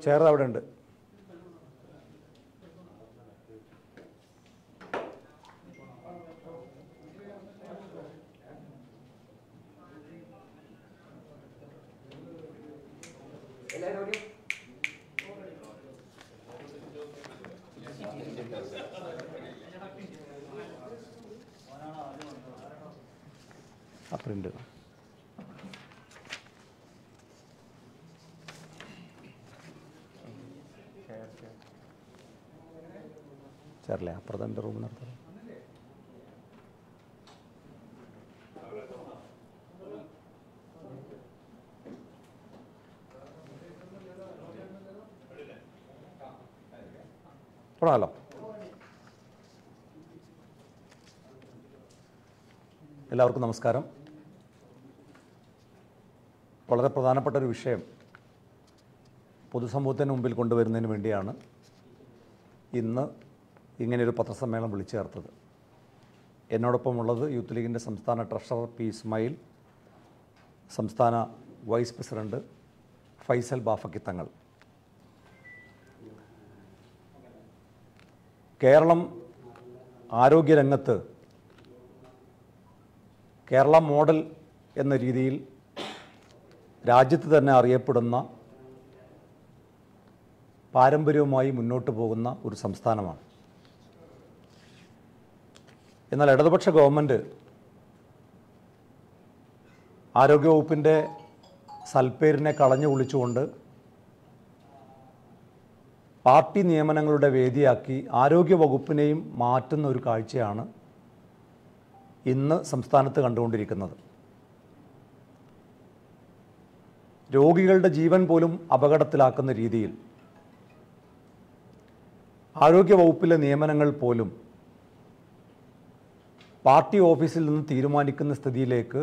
Chair അവിടെ ഉണ്ട് ആ പ്രിന്റ് ചേർല്ലേ അപ്പുറത്തെ എൻ്റെ റൂമിൽ നടത്താം തുടങ്ങാലോ എല്ലാവർക്കും നമസ്കാരം വളരെ പ്രധാനപ്പെട്ട ഒരു വിഷയം പൊതുസമൂഹത്തിന് മുമ്പിൽ കൊണ്ടുവരുന്നതിന് വേണ്ടിയാണ് ഇന്ന് ഇങ്ങനെയൊരു പത്രസമ്മേളനം വിളിച്ചു ചേർത്തത് എന്നോടൊപ്പം ഉള്ളത് യൂത്ത് ലീഗിൻ്റെ സംസ്ഥാന ട്രഷറർ പി ഇസ്മായിൽ സംസ്ഥാന വൈസ് പ്രസിഡന്റ് ഫൈസൽ ബാഫക്കിത്തങ്ങൾ കേരളം ആരോഗ്യരംഗത്ത് കേരള മോഡൽ എന്ന രീതിയിൽ രാജ്യത്ത് തന്നെ അറിയപ്പെടുന്ന പാരമ്പര്യവുമായി മുന്നോട്ട് പോകുന്ന ഒരു സംസ്ഥാനമാണ് എന്നാൽ ഇടതുപക്ഷ ഗവൺമെൻറ് ആരോഗ്യവകുപ്പിൻ്റെ സൽപ്പേരിനെ കളഞ്ഞു കുളിച്ചുകൊണ്ട് പാർട്ടി നിയമനങ്ങളുടെ വേദിയാക്കി ആരോഗ്യവകുപ്പിനെയും മാറ്റുന്ന ഒരു കാഴ്ചയാണ് ഇന്ന് സംസ്ഥാനത്ത് കണ്ടുകൊണ്ടിരിക്കുന്നത് രോഗികളുടെ ജീവൻ പോലും അപകടത്തിലാക്കുന്ന രീതിയിൽ ആരോഗ്യവകുപ്പിലെ നിയമനങ്ങൾ പോലും പാർട്ടി ഓഫീസിൽ നിന്ന് തീരുമാനിക്കുന്ന സ്ഥിതിയിലേക്ക്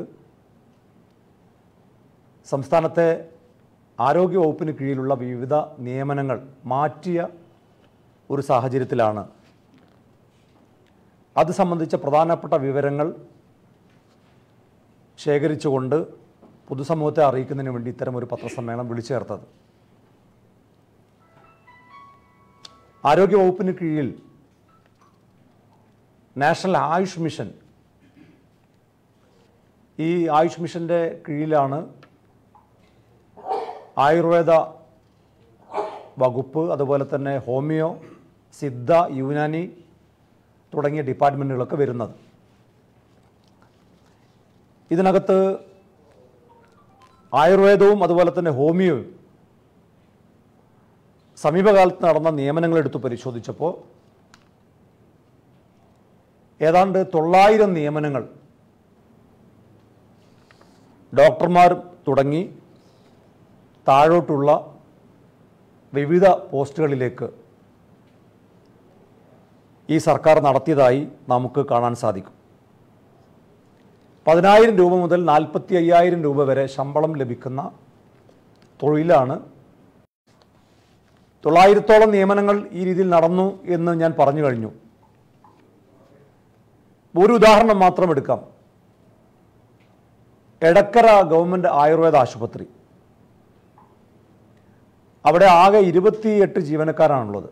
സംസ്ഥാനത്തെ ആരോഗ്യവകുപ്പിന് കീഴിലുള്ള വിവിധ നിയമനങ്ങൾ മാറ്റിയ ഒരു സാഹചര്യത്തിലാണ് അത് സംബന്ധിച്ച പ്രധാനപ്പെട്ട വിവരങ്ങൾ ശേഖരിച്ചുകൊണ്ട് പൊതുസമൂഹത്തെ അറിയിക്കുന്നതിന് വേണ്ടി ഇത്തരം ഒരു പത്രസമ്മേളനം വിളിച്ചു ചേർത്തത് ആരോഗ്യവകുപ്പിന് കീഴിൽ നാഷണൽ ആയുഷ് മിഷൻ ഈ ആയുഷ് മിഷൻ്റെ കീഴിലാണ് ആയുർവേദ വകുപ്പ് അതുപോലെ തന്നെ ഹോമിയോ സിദ്ധ യുനാനി തുടങ്ങിയ ഡിപ്പാർട്ട്മെൻറ്റുകളൊക്കെ വരുന്നത് ഇതിനകത്ത് ആയുർവേദവും അതുപോലെ തന്നെ ഹോമിയോയും സമീപകാലത്ത് നടന്ന നിയമനങ്ങൾ എടുത്തു പരിശോധിച്ചപ്പോൾ ഏതാണ്ട് തൊള്ളായിരം നിയമനങ്ങൾ ഡോക്ടർമാർ തുടങ്ങി താഴോട്ടുള്ള വിവിധ പോസ്റ്റുകളിലേക്ക് ഈ സർക്കാർ നടത്തിയതായി നമുക്ക് കാണാൻ സാധിക്കും പതിനായിരം രൂപ മുതൽ നാൽപ്പത്തി അയ്യായിരം രൂപ വരെ ശമ്പളം ലഭിക്കുന്ന തൊഴിലാണ് തൊള്ളായിരത്തോളം നിയമനങ്ങൾ ഈ രീതിയിൽ നടന്നു എന്ന് ഞാൻ പറഞ്ഞു കഴിഞ്ഞു ഒരു ഉദാഹരണം മാത്രം എടുക്കാം എടക്കര ഗവൺമെൻറ് ആയുർവേദ ആശുപത്രി അവിടെ ആകെ ഇരുപത്തിയെട്ട് ജീവനക്കാരാണുള്ളത്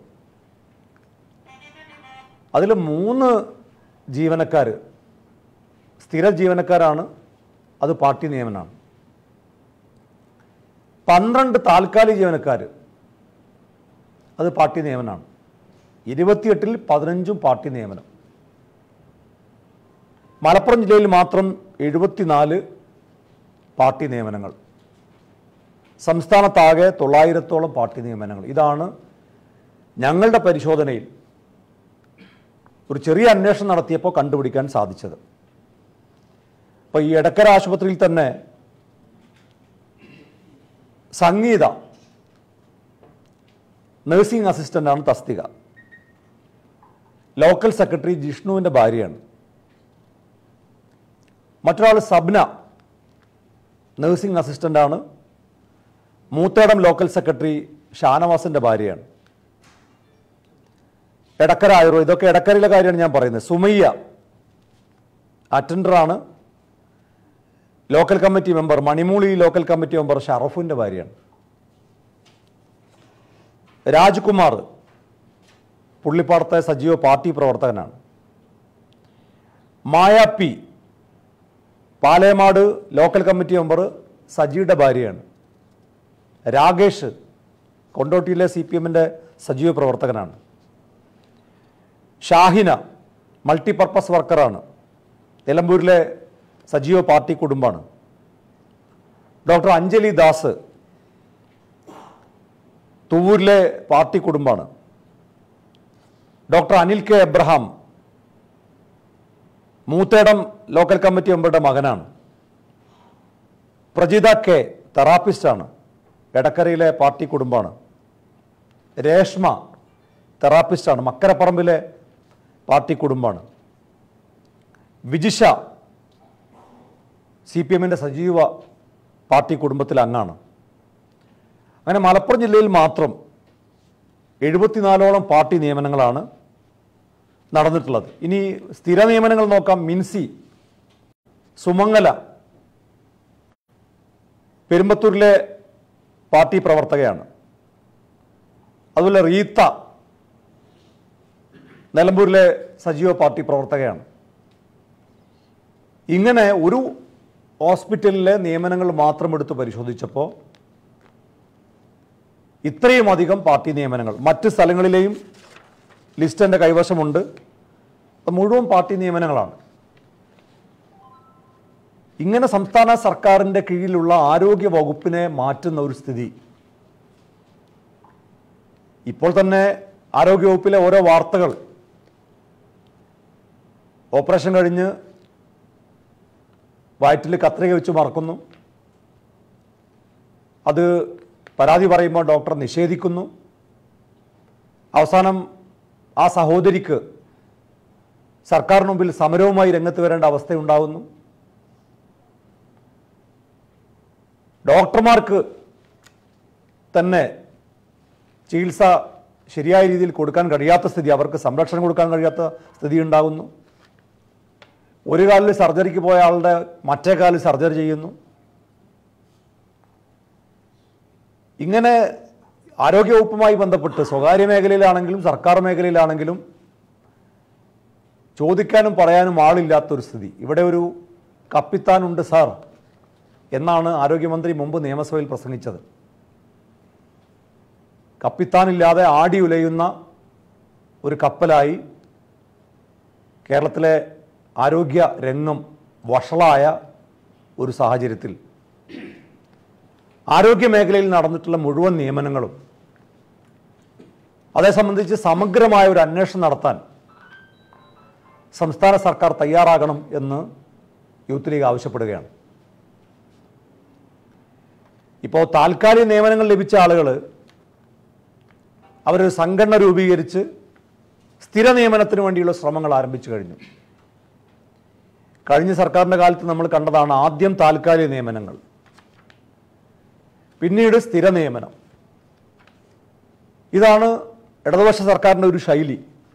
അതിൽ മൂന്ന് ജീവനക്കാർ സ്ഥിര ജീവനക്കാരാണ് അത് പാർട്ടി നിയമനമാണ് പന്ത്രണ്ട് താൽക്കാലിക ജീവനക്കാർ അത് പാർട്ടി നിയമനമാണ് ഇരുപത്തിയെട്ടിൽ പതിനഞ്ചും പാർട്ടി നിയമനം മലപ്പുറം ജില്ലയിൽ മാത്രം എഴുപത്തിനാല് പാർട്ടി നിയമനങ്ങൾ സംസ്ഥാനത്താകെ തൊള്ളായിരത്തോളം പാർട്ടി നിയമനങ്ങൾ ഇതാണ് ഞങ്ങളുടെ പരിശോധനയിൽ ഒരു ചെറിയ അന്വേഷണം നടത്തിയപ്പോൾ കണ്ടുപിടിക്കാൻ സാധിച്ചത് അപ്പോൾ ഈ എടക്കര ആശുപത്രിയിൽ തന്നെ സംഗീത നഴ്സിംഗ് അസിസ്റ്റൻ്റാണ് തസ്തിക ലോക്കൽ സെക്രട്ടറി ജിഷ്ണുവിൻ്റെ ഭാര്യയാണ് മറ്റൊരാൾ സബ്ന നഴ്സിംഗ് അസിസ്റ്റൻ്റാണ് മൂത്തേടം ലോക്കൽ സെക്രട്ടറി ഷാനവാസിൻ്റെ ഭാര്യയാണ് എടക്കര ആയുർവേദം ഇതൊക്കെ എടക്കരയിലെ കാര്യമാണ് ഞാൻ പറയുന്നത് സുമയ്യ അറ്റൻഡറാണ് local committee member Manimooli local committee member ഷറഫിൻ്റെ ഭാര്യയാണ് രാജ്കുമാർ പുള്ളിപ്പാടത്തെ സജീവ പാർട്ടി പ്രവർത്തകനാണ് Maya P Palemad local committee member സജിയുടെ ഭാര്യയാണ് രാകേഷ് കൊണ്ടോട്ടിയിലെ സി പി എമ്മിൻ്റെ സജീവ പ്രവർത്തകനാണ് ഷാഹിന മൾട്ടിപർപ്പസ് വർക്കറാണ് നിലമ്പൂരിലെ സജീവ പാർട്ടി കുടുംബമാണ് ഡോക്ടർ അഞ്ജലി ദാസ് തുവൂരിലെ പാർട്ടി കുടുംബമാണ് doctor Anil K Abraham Moothedam local committee മെമ്പറുടെ മകനാണ് പ്രജിത കെ തെറാപ്പിസ്റ്റാണ് എടക്കരയിലെ പാർട്ടി കുടുംബമാണ് രേഷ്മ തെറാപ്പിസ്റ്റാണ് മക്കരപ്പറമ്പിലെ പാർട്ടി കുടുംബമാണ് വിജിഷ സി പി എമ്മിൻ്റെ സജീവ പാർട്ടി കുടുംബത്തിലെ അംഗമാണ് അങ്ങനെ മലപ്പുറം ജില്ലയിൽ മാത്രം എഴുപത്തിനാലോളം പാർട്ടി നിയമനങ്ങളാണ് നടന്നിട്ടുള്ളത് ഇനി സ്ഥിര നിയമനങ്ങൾ നോക്കാം മിൻസി സുമംഗല പെരുമ്പത്തൂരിലെ പാർട്ടി പ്രവർത്തകയാണ് അതുപോലെ റീത്ത നിലമ്പൂരിലെ സജീവ പാർട്ടി പ്രവർത്തകയാണ് ഇങ്ങനെ ഒരു ഹോസ്പിറ്റലിലെ നിയമനങ്ങൾ മാത്രം എടുത്ത് പരിശോധിച്ചപ്പോൾ ഇത്രയും അധികം പാർട്ടി നിയമനങ്ങൾ മറ്റ് സ്ഥലങ്ങളിലെയും ലിസ്റ്റ് എൻ്റെ കൈവശമുണ്ട് അത് മുഴുവൻ പാർട്ടി നിയമനങ്ങളാണ് ഇങ്ങനെ സംസ്ഥാന സർക്കാരിൻ്റെ കീഴിലുള്ള ആരോഗ്യ വകുപ്പിനെ മാറ്റുന്ന ഒരു സ്ഥിതി ഇപ്പോൾ തന്നെ ആരോഗ്യ വകുപ്പിലെ ഓരോ വാർത്തകൾ ഓപ്പറേഷൻ കഴിഞ്ഞ് വയറ്റിൽ കത്രിക വെച്ച് മറക്കുന്നു അത് പരാതി പറയുമ്പോൾ ഡോക്ടർ നിഷേധിക്കുന്നു അവസാനം ആ സഹോദരിക്ക് സർക്കാരിന് മുമ്പിൽ സമരവുമായി രംഗത്ത് വരേണ്ട അവസ്ഥയുണ്ടാകുന്നു ഡോക്ടർമാർക്ക് തന്നെ ചികിത്സ ശരിയായ രീതിയിൽ കൊടുക്കാൻ കഴിയാത്ത സ്ഥിതി അവർക്ക് സംരക്ഷണം കൊടുക്കാൻ കഴിയാത്ത സ്ഥിതി ഉണ്ടാകുന്നു ഒരു കാലിൽ സർജറിക്ക് പോയ ആളുടെ മറ്റേ കാലിൽ സർജറി ചെയ്യുന്നു ഇങ്ങനെ ആരോഗ്യവകുപ്പുമായി ബന്ധപ്പെട്ട് സ്വകാര്യ മേഖലയിലാണെങ്കിലും സർക്കാർ മേഖലയിലാണെങ്കിലും ചോദിക്കാനും പറയാനും ആളില്ലാത്തൊരു സ്ഥിതി ഇവിടെ ഒരു കപ്പിത്താനുണ്ട് സാർ എന്നാണ് ആരോഗ്യമന്ത്രി മുമ്പ് നിയമസഭയിൽ പ്രസംഗിച്ചത് കപ്പിത്താനില്ലാതെ ആടി ഉലയുന്ന ഒരു കപ്പലായി കേരളത്തിലെ ആരോഗ്യ രംഗം വഷളായ ഒരു സാഹചര്യത്തിൽ ആരോഗ്യ മേഖലയിൽ നടന്നിട്ടുള്ള മുഴുവൻ നിയമനങ്ങളും അതേ സംബന്ധിച്ച് സമഗ്രമായ ഒരു അന്വേഷണം നടത്താൻ സംസ്ഥാന സർക്കാർ തയ്യാറാകണം എന്ന് യൂത്ത് ലീഗ് ആവശ്യപ്പെടുകയാണ് ഇപ്പോൾ താൽക്കാലിക നിയമനങ്ങൾ ലഭിച്ച ആളുകൾ അവരൊരു സംഘടന രൂപീകരിച്ച് സ്ഥിര നിയമനത്തിന് വേണ്ടിയുള്ള ശ്രമങ്ങൾ ആരംഭിച്ചു കഴിഞ്ഞു കഴിഞ്ഞ സർക്കാരിൻ്റെ കാലത്ത് നമ്മൾ കണ്ടതാണ് ആദ്യം താൽക്കാലിക നിയമനങ്ങൾ പിന്നീട് സ്ഥിര നിയമനം ഇതാണ് ഇടതുപക്ഷ സർക്കാരിൻ്റെ ഒരു ശൈലി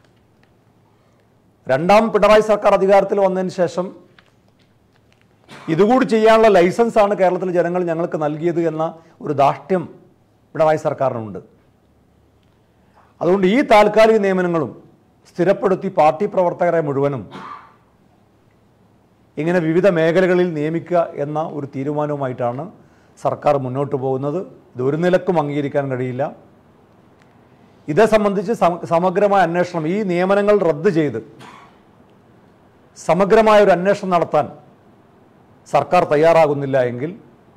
രണ്ടാം പിണറായി സർക്കാർ അധികാരത്തിൽ വന്നതിന് ശേഷം ഇതുകൂടി ചെയ്യാനുള്ള ലൈസൻസാണ് കേരളത്തിലെ ജനങ്ങൾ ഞങ്ങൾക്ക് നൽകിയത് എന്ന ഒരു ധാഷ്ട്യം പിണറായി സർക്കാരിനുണ്ട് അതുകൊണ്ട് ഈ താൽക്കാലിക നിയമനങ്ങളും സ്ഥിരപ്പെടുത്തി പാർട്ടി പ്രവർത്തകരെ മുഴുവനും ഇങ്ങനെ വിവിധ മേഖലകളിൽ നിയമിക്കുക എന്ന ഒരു തീരുമാനവുമായിട്ടാണ് സർക്കാർ മുന്നോട്ട് പോകുന്നത് ഇത് ഒരു നിലക്കും അംഗീകരിക്കാൻ കഴിയില്ല ഇതേ സംബന്ധിച്ച് സമ- സമഗ്രമായ അന്വേഷണം ഈ നിയമനങ്ങൾ റദ്ദ് ചെയ്ത് സമഗ്രമായ ഒരു അന്വേഷണം നടത്താൻ സർക്കാർ തയ്യാറാകുന്നില്ല എങ്കിൽ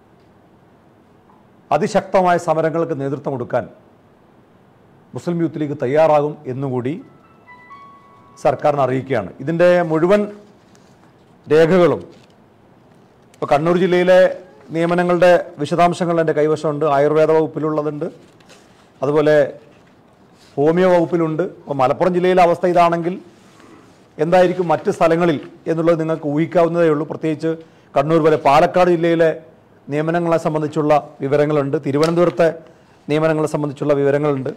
അതിശക്തമായ സമരങ്ങൾക്ക് നേതൃത്വം കൊടുക്കാൻ മുസ്ലിം യൂത്ത് ലീഗ് തയ്യാറാകും എന്നുകൂടി സർക്കാരിനെ അറിയിക്കുകയാണ് ഇതിൻ്റെ മുഴുവൻ രേഖകളും ഇപ്പോൾ കണ്ണൂർ ജില്ലയിലെ നിയമനങ്ങളുടെ വിശദാംശങ്ങൾ എൻ്റെ കൈവശമുണ്ട് ആയുർവേദ വകുപ്പിലുള്ളതുണ്ട് അതുപോലെ ഹോമിയോ വകുപ്പിലുണ്ട് ഇപ്പോൾ മലപ്പുറം ജില്ലയിലെ അവസ്ഥ ഇതാണെങ്കിൽ എന്തായിരിക്കും മറ്റ് സ്ഥലങ്ങളിൽ എന്നുള്ളത് നിങ്ങൾക്ക് ഊഹിക്കാവുന്നതേ ഉള്ളൂ പ്രത്യേകിച്ച് കണ്ണൂർ പോലെ പാലക്കാട് ജില്ലയിലെ നിയമനങ്ങളെ സംബന്ധിച്ചുള്ള വിവരങ്ങളുണ്ട് തിരുവനന്തപുരത്തെ നിയമനങ്ങളെ സംബന്ധിച്ചുള്ള വിവരങ്ങളുണ്ട്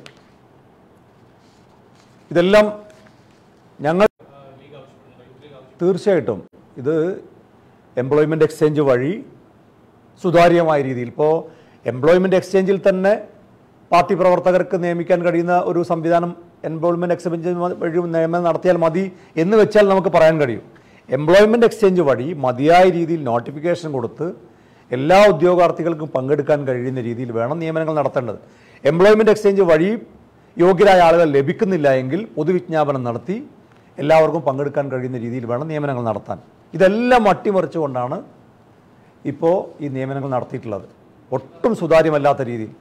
ഇതെല്ലാം ഞങ്ങൾ തീർച്ചയായിട്ടും ഇത് എംപ്ലോയ്മെൻറ്റ് എക്സ്ചേഞ്ച് വഴി സുതാര്യമായ രീതിയിൽ ഇപ്പോൾ എംപ്ലോയ്മെൻറ്റ് എക്സ്ചേഞ്ചിൽ തന്നെ പാർട്ടി പ്രവർത്തകർക്ക് നിയമിക്കാൻ കഴിയുന്ന ഒരു സംവിധാനം എംപ്ലോയ്മെൻറ്റ് എക്സ്ചേഞ്ച് വഴി നിയമനം നടത്തിയാൽ മതി എന്ന് വെച്ചാൽ നമുക്ക് പറയാൻ കഴിയും എംപ്ലോയ്മെൻറ്റ് എക്സ്ചേഞ്ച് വഴി മതിയായ രീതിയിൽ നോട്ടിഫിക്കേഷൻ കൊടുത്ത് എല്ലാ ഉദ്യോഗാർത്ഥികൾക്കും പങ്കെടുക്കാൻ കഴിയുന്ന രീതിയിൽ വേണം നിയമനങ്ങൾ നടത്തേണ്ടത് എംപ്ലോയ്മെൻറ്റ് എക്സ്ചേഞ്ച് വഴി യോഗ്യരായ ആളുകൾ ലഭിക്കുന്നില്ല എങ്കിൽ പൊതുവിജ്ഞാപനം നടത്തി എല്ലാവർക്കും പങ്കെടുക്കാൻ കഴിയുന്ന രീതിയിൽ വേണം നിയമനങ്ങൾ നടത്താൻ ഇതെല്ലാം അട്ടിമറിച്ചുകൊണ്ടാണ് ഇപ്പോൾ ഈ നിയമനങ്ങൾ നടത്തിയിട്ടുള്ളത് ഒട്ടും സുതാര്യമല്ലാത്ത രീതിയിൽ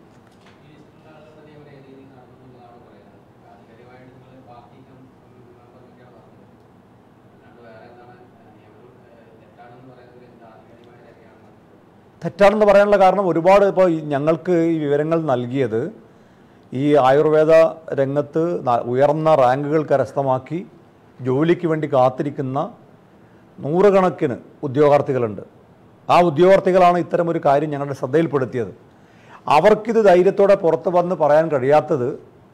തെറ്റാണെന്ന് പറയാനുള്ള കാരണം ഒരുപാട് ഇപ്പോൾ ഈ ഞങ്ങൾക്ക് ഈ വിവരങ്ങൾ നൽകിയത് ഈ ആയുർവേദ രംഗത്ത് ന- ഉയർന്ന റാങ്കുകൾ കരസ്ഥമാക്കി ജോലിക്ക് വേണ്ടി കാത്തിരിക്കുന്ന നൂറുകണക്കിന് ഉദ്യോഗാർത്ഥികളുണ്ട് ആ ഉദ്യോഗാർത്ഥികളാണ് ഇത്തരം ഒരു കാര്യം ഞങ്ങളുടെ ശ്രദ്ധയിൽപ്പെടുത്തിയത് അവർക്കിത് ധൈര്യത്തോടെ പുറത്ത് വന്ന് പറയാൻ കഴിയാത്തത്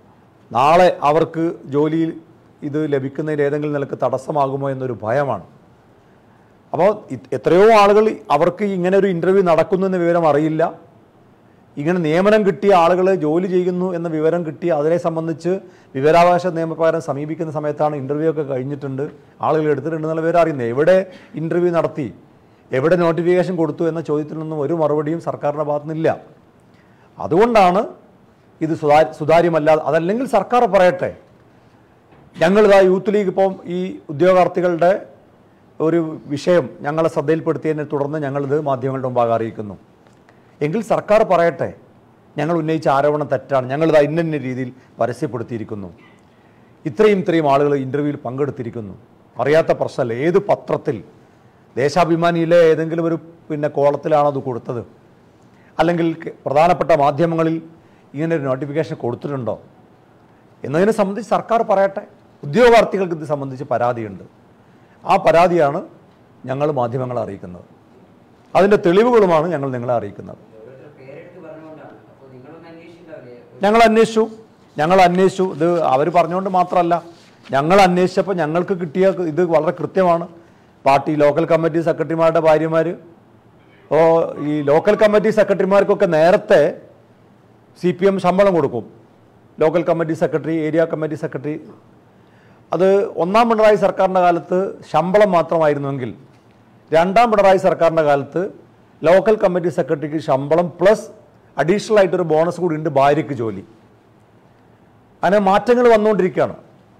നാളെ അവർക്ക് ജോലിയിൽ ഇത് ലഭിക്കുന്നതിൽ ഏതെങ്കിലും നിലക്ക് തടസ്സമാകുമോ എന്നൊരു ഭയമാണ് അപ്പോൾ ഇത് എത്രയോ ആളുകൾ അവർക്ക് ഇങ്ങനെ ഒരു ഇൻ്റർവ്യൂ നടക്കുന്നു എന്ന വിവരം അറിയില്ല ഇങ്ങനെ നിയമനം കിട്ടിയ ആളുകൾ ജോലി ചെയ്യുന്നു എന്ന വിവരം കിട്ടി അതിനെ സംബന്ധിച്ച് വിവരാവകാശ നിയമപ്രകാരം സമീപിക്കുന്ന സമയത്താണ് ഇൻ്റർവ്യൂ ഒക്കെ കഴിഞ്ഞിട്ടുണ്ട് ആളുകൾ എടുത്തിട്ടുണ്ട് എന്നുള്ള വിവരം അറിയുന്നത് എവിടെ ഇൻ്റർവ്യൂ നടത്തി എവിടെ നോട്ടിഫിക്കേഷൻ കൊടുത്തു എന്ന ചോദ്യത്തിനൊന്നും ഒരു മറുപടിയും സർക്കാരിൻ്റെ ഭാഗത്തു നിന്നില്ല അതുകൊണ്ടാണ് ഇത് സുതാ സുതാര്യമല്ലാതെ അതല്ലെങ്കിൽ സർക്കാർ പറയട്ടെ ഞങ്ങളിതാ യൂത്ത് ലീഗ് ഇപ്പം ഈ ഉദ്യോഗാർത്ഥികളുടെ ഒരു വിഷയം ഞങ്ങളെ ശ്രദ്ധയിൽപ്പെടുത്തിയതിനെ തുടർന്ന് ഞങ്ങളിത് മാധ്യമങ്ങളുടെ മുമ്പാകെ അറിയിക്കുന്നു എങ്കിൽ സർക്കാർ പറയട്ടെ ഞങ്ങൾ ഉന്നയിച്ച ആരോപണം തെറ്റാണ് ഞങ്ങളിതാ ഇന്ന ഇന്ന രീതിയിൽ പരസ്യപ്പെടുത്തിയിരിക്കുന്നു ഇത്രയും ഇത്രയും ആളുകൾ ഇൻ്റർവ്യൂവിൽ പങ്കെടുത്തിരിക്കുന്നു അറിയാത്ത പ്രശ്നമല്ല ഏത് പത്രത്തിൽ ദേശാഭിമാനിയിലെ ഏതെങ്കിലും ഒരു പിന്നെ കോളത്തിലാണോ അത് കൊടുത്തത് അല്ലെങ്കിൽ ക- പ്രധാനപ്പെട്ട മാധ്യമങ്ങളിൽ ഇങ്ങനെ ഒരു നോട്ടിഫിക്കേഷൻ കൊടുത്തിട്ടുണ്ടോ എന്നതിനെ സംബന്ധിച്ച് സർക്കാർ പറയട്ടെ ഉദ്യോഗാർത്ഥികൾക്ക് ഇത് സംബന്ധിച്ച് പരാതിയുണ്ട് ആ പരാതിയാണ് ഞങ്ങൾ മാധ്യമങ്ങളെ അറിയിക്കുന്നത് അതിൻ്റെ തെളിവുകളുമാണ് ഞങ്ങൾ നിങ്ങളെ അറിയിക്കുന്നത് ഓരോരുത്തർ പേരെടുത്ത് പറഞ്ഞുകൊണ്ടാണ് അപ്പോൾ നിങ്ങളൊന്ന് അന്വേഷിച്ചിട്ടുണ്ടാവില്ലേ ഞങ്ങൾ അന്വേഷിച്ചു ഞങ്ങൾ അന്വേഷിച്ചു ഇത് അവർ പറഞ്ഞുകൊണ്ട് മാത്രമല്ല ഞങ്ങൾ അന്വേഷിച്ചപ്പോൾ ഞങ്ങൾക്ക് കിട്ടിയ ഇത് വളരെ കൃത്യമാണ് പാർട്ടി ലോക്കൽ കമ്മിറ്റി സെക്രട്ടറിമാരുടെ ഭാര്യമാർ ഓ ഈ ലോക്കൽ കമ്മിറ്റി സെക്രട്ടറിമാർക്കൊക്കെ നേരത്തെ സി പി എം ശമ്പളം കൊടുക്കും local committee secretary area committee secretary അത് ഒന്നാം പിണറായി സർക്കാരിൻ്റെ കാലത്ത് ശമ്പളം മാത്രമായിരുന്നുവെങ്കിൽ രണ്ടാം പിണറായി സർക്കാരിൻ്റെ കാലത്ത് ലോക്കൽ കമ്മിറ്റി സെക്രട്ടറിക്ക് ശമ്പളം പ്ലസ് അഡീഷണൽ ആയിട്ടൊരു ബോണസ് കൂടി ഉണ്ട് ഭാര്യയ്ക്ക് ജോലി അങ്ങനെ മാറ്റങ്ങൾ വന്നുകൊണ്ടിരിക്കുകയാണ്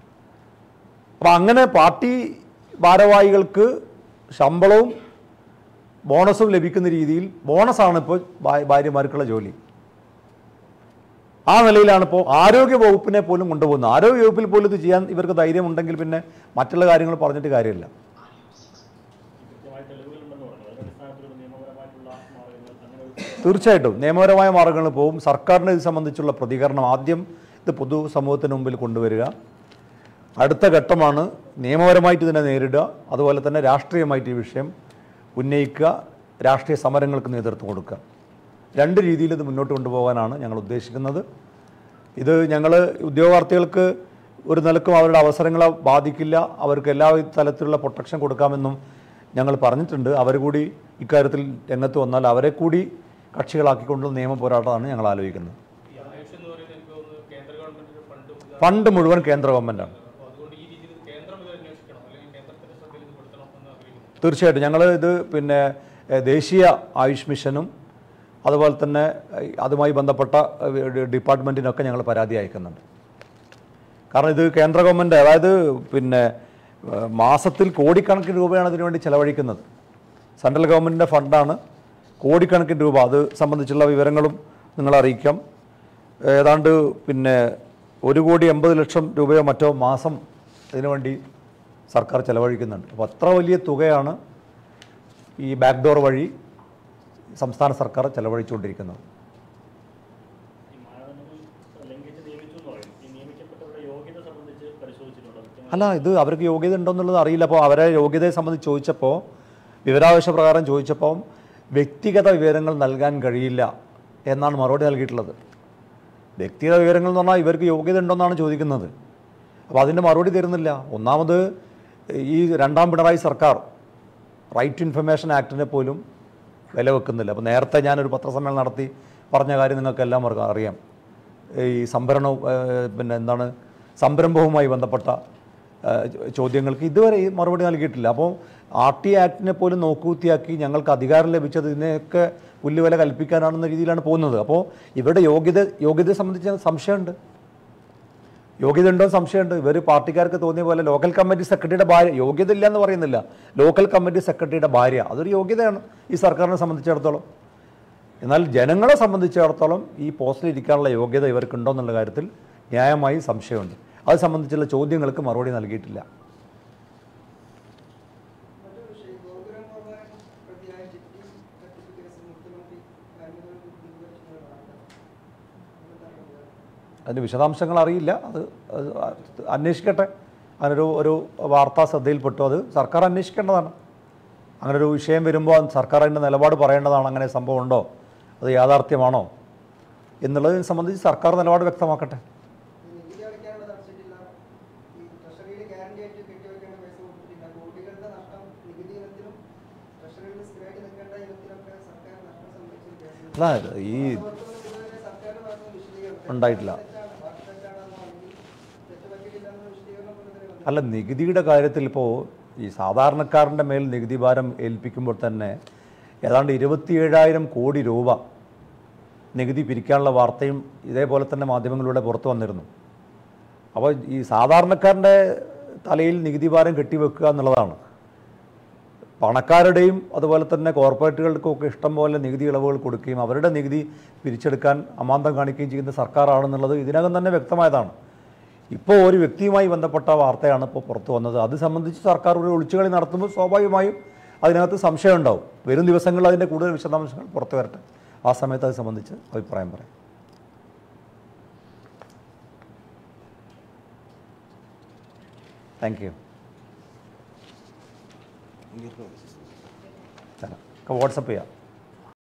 അപ്പം അങ്ങനെ പാർട്ടി ഭാരവാഹികൾക്ക് ശമ്പളവും ബോണസും ലഭിക്കുന്ന രീതിയിൽ ബോണസാണ് ഇപ്പോൾ ഭാ- ഭാര്യമാർക്കുള്ള ജോലി ആ നിലയിലാണ് ഇപ്പോൾ ആരോഗ്യ വകുപ്പിനെ പോലും കൊണ്ടുപോകുന്നത് ആരോഗ്യ വകുപ്പിൽ പോലും ഇത് ചെയ്യാൻ ഇവർക്ക് ധൈര്യം ഉണ്ടെങ്കിൽ പിന്നെ മറ്റുള്ള കാര്യങ്ങൾ പറഞ്ഞിട്ട് കാര്യമില്ല കൃത്യമായ തെളിവുകളുണ്ടെന്ന് പറഞ്ഞു അതിന്റെ അടിസ്ഥാനത്തിൽ നിയമപരമായിട്ടുള്ള മാർഗങ്ങൾ അങ്ങനെ ഒരു തീർച്ചയായിട്ടും നിയമപരമായ മാർഗങ്ങൾ പോകും സർക്കാരിന് ഇത് സംബന്ധിച്ചുള്ള പ്രതികരണം ആദ്യം ഇത് പൊതുസമൂഹത്തിന് മുമ്പിൽ കൊണ്ടുവരിക അടുത്ത ഘട്ടമാണ് നിയമപരമായിട്ട് ഇതിനെ നേരിടുക അതുപോലെ തന്നെ രാഷ്ട്രീയമായിട്ട് ഈ വിഷയം ഉന്നയിക്കുക രാഷ്ട്രീയ സമരങ്ങൾക്ക് നേതൃത്വം കൊടുക്കുക രണ്ട് രീതിയിൽ ഇത് മുന്നോട്ട് കൊണ്ടുപോകാനാണ് ഞങ്ങൾ ഉദ്ദേശിക്കുന്നത് ഇത് ഞങ്ങൾ ഉദ്യോഗാർത്ഥികൾക്ക് ഒരു നിലക്കും അവരുടെ അവസരങ്ങളെ ബാധിക്കില്ല അവർക്ക് എല്ലാ തലത്തിലുള്ള പ്രൊട്ടക്ഷൻ കൊടുക്കാമെന്നും ഞങ്ങൾ പറഞ്ഞിട്ടുണ്ട് അവർ കൂടി ഇക്കാര്യത്തിൽ രംഗത്ത് വന്നാൽ അവരെ കൂടി കക്ഷികളാക്കിക്കൊണ്ടുള്ള നിയമ പോരാട്ടമാണ് ഞങ്ങൾ ആലോചിക്കുന്നത് ഈ ആയുഷ് എന്ന് പറയുന്നത് എനിക്ക് തോന്നുന്നു കേന്ദ്ര ഗവൺമെന്റിന്റെ ഫണ്ടും ഇതാണ്. ഫണ്ട് മുഴുവൻ കേന്ദ്ര ഗവൺമെൻറ്റാണ് അപ്പോൾ അതുകൊണ്ട് ഈ രീതിയിൽ കേന്ദ്രം ഇത് അന്വേഷിക്കണം അല്ലെങ്കിൽ കേന്ദ്രത്തിന്റെ ശ്രദ്ധയിൽ ഇത് പെടുത്തണം എന്ന് ആഗ്രഹിക്കുന്നു തീർച്ചയായിട്ടും ഞങ്ങൾ ഇത് പിന്നെ എഹ്, ദേശീയ ആയുഷ് മിഷനും അതുപോലെ തന്നെ എഹ്, അതുമായി ബന്ധപ്പെട്ട എഹ്, ഡി- ഡിപ്പാർട്ട്മെൻറ്റിനൊക്കെ ഞങ്ങൾ പരാതി അയക്കുന്നുണ്ട് കാരണം ഇത് കേന്ദ്ര ഗവൺമെൻറ് അതായത് പിന്നെ ഏഹ്, മാസത്തിൽ കോടിക്കണക്കിന് രൂപയാണ് ഇതിനു വേണ്ടി ചെലവഴിക്കുന്നത് സെൻട്രൽ ഗവൺമെൻറ്റിൻ്റെ ഫണ്ടാണ് കോടിക്കണക്കിന് രൂപ അത് സംബന്ധിച്ചുള്ള വിവരങ്ങളും നിങ്ങളെ അറിയിക്കാം ഏതാണ്ട് പിന്നെ ഒരു കോടി എൺപത് ലക്ഷം രൂപയോ മറ്റോ മാസം ഇതിനു വേണ്ടി സർക്കാർ ചെലവഴിക്കുന്നുണ്ട് അപ്പോൾ അത്ര വലിയ തുകയാണ് ഈ ബാക്ക് ഡോർ വഴി സംസ്ഥാന സർക്കാർ ചെലവഴിച്ചുകൊണ്ടിരിക്കുന്നത് ഈ മാനദണ്ഡങ്ങൾ ലംഘിച്ച് നിയമിച്ചു എന്ന് പറയും ഈ നിയമിക്കപ്പെട്ടവരുടെ യോഗ്യത സംബന്ധിച്ച് പരിശോധിച്ചിട്ടുണ്ടോ കൃത്യമായി അല്ല ഇത് അവർക്ക് യോഗ്യത ഉണ്ടോ എന്നുള്ളത് അറിയില്ല അപ്പോൾ അവരെ യോഗ്യതയെ സംബന്ധിച്ച് ചോദിച്ചപ്പോൾ വിവരാവകാശ പ്രകാരം ചോദിച്ചപ്പോൾ വ്യക്തിഗത വിവരങ്ങൾ നൽകാൻ കഴിയില്ല എന്നാണ് മറുപടി നൽകിയിട്ടുള്ളത് വ്യക്തിഗത വിവരങ്ങൾ എന്ന് പറഞ്ഞാൽ ഇവർക്ക് യോഗ്യത ഉണ്ടോയെന്നാണ് ചോദിക്കുന്നത് അപ്പോൾ അതിൻ്റെ മറുപടി തരുന്നില്ല ഒന്നാമത് ഈ രണ്ടാം പിണറായി സർക്കാർ റൈറ്റ് ടു ഇൻഫർമേഷൻ ആക്ടിനെ പോലും വില വെക്കുന്നില്ല അപ്പോൾ നേരത്തെ ഞാനൊരു പത്രസമ്മേളനം നടത്തി പറഞ്ഞ കാര്യം നിങ്ങൾക്കെല്ലാം അറിയാം ഈ സംഭരണവും ഏഹ്, പിന്നെ എന്താണ് സംരംഭവുമായി ബന്ധപ്പെട്ട ഏഹ്, ചോ- ചോദ്യങ്ങൾക്ക് ഇതുവരെ ഈ മറുപടി നൽകിയിട്ടില്ല അപ്പോൾ ആർ ടി ആക്ടിനെ പോലും നോക്കുകുത്തിയാക്കി ഞങ്ങൾക്ക് അധികാരം ലഭിച്ചത് ഇതിനെയൊക്കെ പുല്ലുവില കൽപ്പിക്കാനാണെന്ന രീതിയിലാണ് പോകുന്നത് അപ്പോൾ ഇവരുടെ യോഗ്യത യോഗ്യതയെ സംബന്ധിച്ച് സംശയമുണ്ട് യോഗ്യത ഉണ്ടോ എന്ന് സംശയമുണ്ട് ഇവർ പാർട്ടിക്കാർക്ക് തോന്നിയ പോലെ ലോക്കൽ കമ്മിറ്റി സെക്രട്ടറിയുടെ ഭാര്യ യോഗ്യത ഇല്ല എന്ന് പറയുന്നില്ല ലോക്കൽ കമ്മിറ്റി സെക്രട്ടറിയുടെ ഭാര്യ അതൊരു യോഗ്യതയാണ് ഈ സർക്കാരിനെ സംബന്ധിച്ചിടത്തോളം എന്നാൽ ജനങ്ങളെ സംബന്ധിച്ചിടത്തോളം ഈ പോസ്റ്റിൽ ഇരിക്കാനുള്ള യോഗ്യത ഇവർക്കുണ്ടോ എന്നുള്ള കാര്യത്തിൽ ന്യായമായി സംശയമുണ്ട് അത് സംബന്ധിച്ചുള്ള ചോദ്യങ്ങൾക്ക് മറുപടി നൽകിയിട്ടില്ല മറ്റൊരു വിഷയം ഗോകുലം ഗോപാലൻ പ്രതിയായ ചിട്ടി തട്ടിപ്പ് കേസിൽ മുഖ്യമന്ത്രി കാര്യങ്ങൾ പിൻവലിച്ചെന്ന് വാർത്ത എന്താണ് പറയുക അതിൻ്റെ വിശദാംശങ്ങൾ അറിയില്ല അത് അത് അന്വേഷിക്കട്ടെ അങ്ങനൊരു ഒരു വാർത്താ ശ്രദ്ധയിൽപ്പെട്ടു അത് സർക്കാർ അന്വേഷിക്കേണ്ടതാണ് അങ്ങനെ ഒരു വിഷയം വരുമ്പോൾ അത് സർക്കാർ അതിൻ്റെ നിലപാട് പറയേണ്ടതാണ് അങ്ങനെ സംഭവം ഉണ്ടോ അത് യാഥാർത്ഥ്യമാണോ എന്നുള്ളതിനെ സംബന്ധിച്ച് സർക്കാർ നിലപാട് വ്യക്തമാക്കട്ടെ ഈ നികുതി അടയ്ക്കാനുള്ളത് അടച്ചിട്ടില്ല ഈ ട്രഷറിയിൽ ഗ്യാരണ്ടി ആയിട്ട് കെട്ടിവെക്കേണ്ട പൈസ കൊടുത്തിട്ടില്ല കോടികളുടെ നഷ്ടം നികുതി ഇനത്തിലും ട്രഷറിയിൽ സ്ഥിരമായിട്ട് നിൽക്കേണ്ട ഇനത്തിലൊക്കെ സർക്കാർ നഷ്ടം സംഭവിച്ചൊരു കേസുണ്ട് അല്ല ഈ പുറത്തുനിന്ന് ഇതുവരെ സർക്കാരിന്റെ ഭാഗത്തുനിന്ന് വിശദീകരണം ഉണ്ടായിട്ടില്ല. തെറ്റാണ് വാക്ക് തെറ്റാണെന്നോ അല്ലെങ്കിൽ തെറ്റ് പറ്റിയിട്ടില്ലെന്നോ വിശദീകരണം ഒന്നും ഇതുവരെ വന്നിട്ടില്ല. അല്ല നികുതിയുടെ കാര്യത്തിൽ ഇപ്പോൾ ഈ സാധാരണക്കാരൻ്റെ മേൽ നികുതി ഭാരം ഏൽപ്പിക്കുമ്പോൾ തന്നെ ഏതാണ്ട് ഇരുപത്തിയേഴായിരം കോടി രൂപ നികുതി പിരിക്കാനുള്ള വാർത്തയും ഇതേപോലെ തന്നെ മാധ്യമങ്ങളിലൂടെ പുറത്തു വന്നിരുന്നു അപ്പോൾ ഈ സാധാരണക്കാരൻ്റെ തലയിൽ നികുതി ഭാരം കെട്ടിവെക്കുക എന്നുള്ളതാണ് പണക്കാരുടെയും അതുപോലെ തന്നെ കോർപ്പറേറ്റുകൾക്കും ഒക്കെ ഇഷ്ടം പോലെ നികുതി ഇളവുകൾ കൊടുക്കുകയും അവരുടെ നികുതി പിരിച്ചെടുക്കാൻ അമാന്തം കാണിക്കുകയും ചെയ്യുന്ന സർക്കാരാണെന്നുള്ളത് ഇതിനകം തന്നെ വ്യക്തമായതാണ് ഇപ്പോൾ ഒരു വ്യക്തിയുമായി ബന്ധപ്പെട്ട വാർത്തയാണ് ഇപ്പോൾ പുറത്തു വന്നത് അത് സംബന്ധിച്ച് സർക്കാർ ഒരു ഒളിച്ചുകളി നടത്തുമ്പോൾ സ്വാഭാവികമായും അതിനകത്ത് സംശയം ഉണ്ടാവും വരും ദിവസങ്ങളിൽ അതിൻ്റെ കൂടുതൽ വിശദാംശങ്ങൾ പുറത്തു വരട്ടെ ആ സമയത്ത് അത് സംബന്ധിച്ച് അഭിപ്രായം പറയാം താങ്ക് യു വാട്സപ്പ് ചെയ്യാം